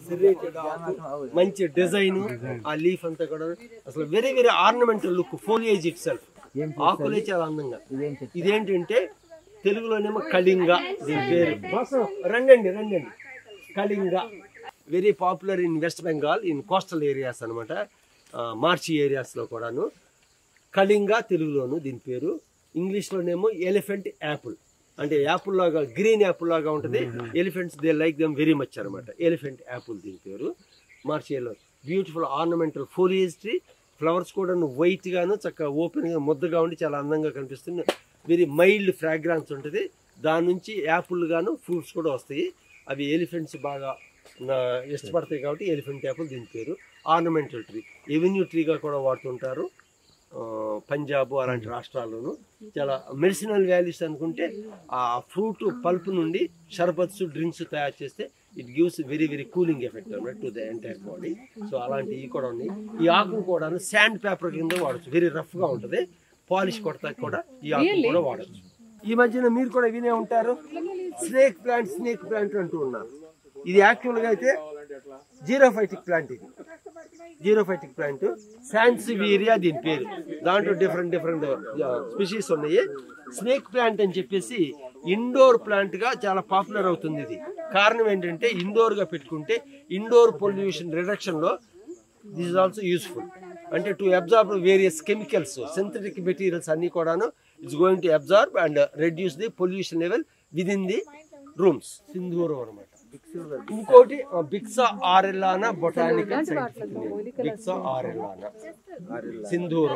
serrated ఆకు, మంచి design ఆ లీఫ్ అంతా కూడా అసలు very very ornamental look foliage it self ఆకులే చాలా అందంగా ఇదేంటంటే తెలుగులోనేమో కళింగ దీని పేరు రండి రండి కళింగ very popular in West Bengal in coastal areas అనమాట మార్చి ఏరియాస్లో కూడాను కళింగ తెలుగులోను దీని పేరు ఇంగ్లీష్లోనేమో ఎలిఫెంట్ యాపిల్ అంటే యాపిల్ లాగా గ్రీన్ యాపిల్ లాగా ఉంటుంది elephants they like them very much అనమాట ఎలిఫెంట్ యాపిల్ దీని పేరు మార్చియలో beautiful ornamental foliage tree flowers కూడా వైట్ గాను చక్కగా ఓపెన్ గా ముద్దగా ఉండి చాలా అందంగా కనిపిస్తుంది వెరీ మైల్డ్ ఫ్రాగ్రాన్స్ ఉంటుంది దాని నుంచి యాపిల్ గాను ఫ్రూట్స్ కూడా వస్తాయి అవి ఎలిఫెంట్స్ బాగా నా ఇష్టపడతాయి కాబట్టి ఎలిఫెంట్ యాపిల్ దీని పేరు ఆర్నమెంటల్ ట్రీ ఎవెన్యూ ట్రీగా కూడా వాడుతుంటారు ఆ, పంజాబ్ అలాంటి రాష్ట్రాల్లోనూ చాలా మెడిసినల్ వాల్యూస్ అనుకుంటే ఆ ఫ్రూట్ పల్ప్ నుండి షర్బత్స్ డ్రింక్స్ తయారు చేస్తే it gives very very cooling effect అనమాట to the entire body so అలాంటివి కూడా ఉన్నాయి ఈ ఆకును కూడా శాండ్ పేపర్ కింద వాడచ్చు వెరీ రఫ్ గా ఉంటుంది పాలిష్ కొడతా కూడా ఈ ఆకును కూడా వాడచ్చు ఈ మధ్యన మీరు కూడా వినే ఉంటారు స్నేక్ ప్లాంట్ స్నేక్ ప్లాంట్ అంటూ ఉన్నారు ఇది యాక్చువల్గా అయితే జీరోఫైటిక్ ప్లాంట్ ఇది జీరోఫైటిక్ ప్లాంట్ శాన్సివీరియా దీని పేరు దాంట్లో డిఫరెంట్ డిఫరెంట్ స్పెషీస్ ఉన్నాయి స్నేక్ ప్లాంట్ అని చెప్పేసి ఇండోర్ ప్లాంట్ గా చాలా పాపులర్ అవుతుంది ఇది కారణం ఏంటంటే ఇండోర్ గా పెట్టుకుంటే ఇండోర్ పొల్యూషన్ రిడక్షన్ లో దిస్ ఇస్ ఆల్సో యూస్ఫుల్ అంటే to absorb various chemicals synthetic materials అన్ని కూడాను it's going to absorb and reduce the pollution level within the rooms సింధూరం అనమాట ఇంకోటి Bixa orellana botanical scientific name Bixa orellana సింధూరం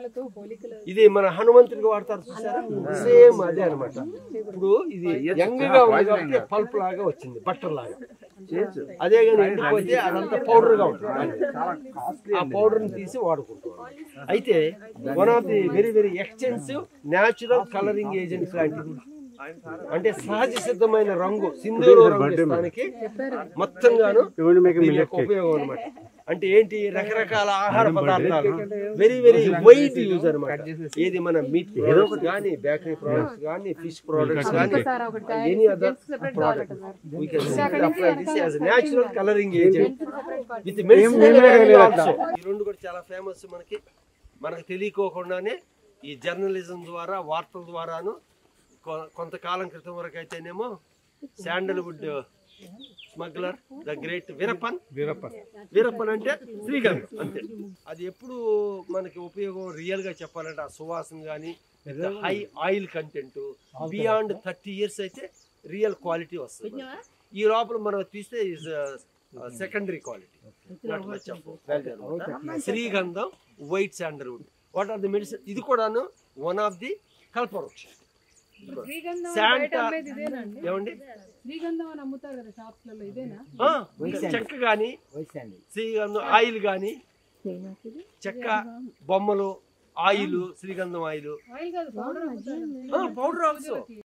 ఇది మన హనుమంతుడికి వాడతారు చూసారా సేమ్ అదే అన్నమాట ఇప్పుడు ఇది యంగ్ గా ఉంది కాబట్టి పల్ప్ లాగా వచ్చింది బట్టర్ లాగా అదే కానీ ఎండిపోతే అదంతా పౌడర్ గా ఉంటుంది ఆ పౌడర్ ని తీసి వాడుకుంటాం అయితే one of the very very extensive natural colouring agent లాంటిది అంటే సహజ సిద్ధమైన రంగు సింధూరు రంగు ఇస్తానికి మొత్తంగాను దీని యొక్క ఉపయోగం అనమాట అంటే ఏంటి రకరకాల ఆహార పదార్థాలు వెరీ వెరీ వైడ్ యూజ్ అనమాట ఏది మన మీట్ ప్రొడక్ట్స్ కానీ బేకరీ ప్రొడక్ట్స్ కానీ ఫిష్ ప్రొడక్ట్స్ కానీ any other product we can apply this as natural colouring agent with medicinal also ఈ రెండు కూడా చాలా ఫేమస్ మనకి మనకు తెలియకోకుండానే ఈ జర్నలిజం ద్వారా వార్తల ద్వారాను కొ- కొంతకాలం క్రితం వరకు అయితేనేమో sandalwood smuggler the great Veerappan Veerappan Veerappan అంటే శ్రీగంధం అంతే అది ఎప్పుడు మనకి ఉపయోగం రియల్ గా చెప్పాలంటే ఆ సువాసన కానీ high oil content beyond thirty years అయితే రియల్ క్వాలిటీ వస్తుంది ఈ లోపల మనం తీస్తే ఇస్ సెకండరీ క్వాలిటీ శ్రీగంధం white sandalwood what are the medicine ఇది కూడాను వన్ ఆఫ్ ది కల్పవృక్ష శ్రీగంధం శాంట బయట అమ్మేది ఇదేనండి ఏమండి శ్రీగంధం అని అమ్ముతారు కదా షాప్స్ లలో ఇదేనా ఆ, చెక్క గాని శ్రీగంధం ఆయిల్ గాని చెక్క బొమ్మలు ఆయిల్ శ్రీగంధం ఆయిల్ ఆయిల్ కాదు పౌడర్ అమ్ముతారు పౌడర్ ఆల్సో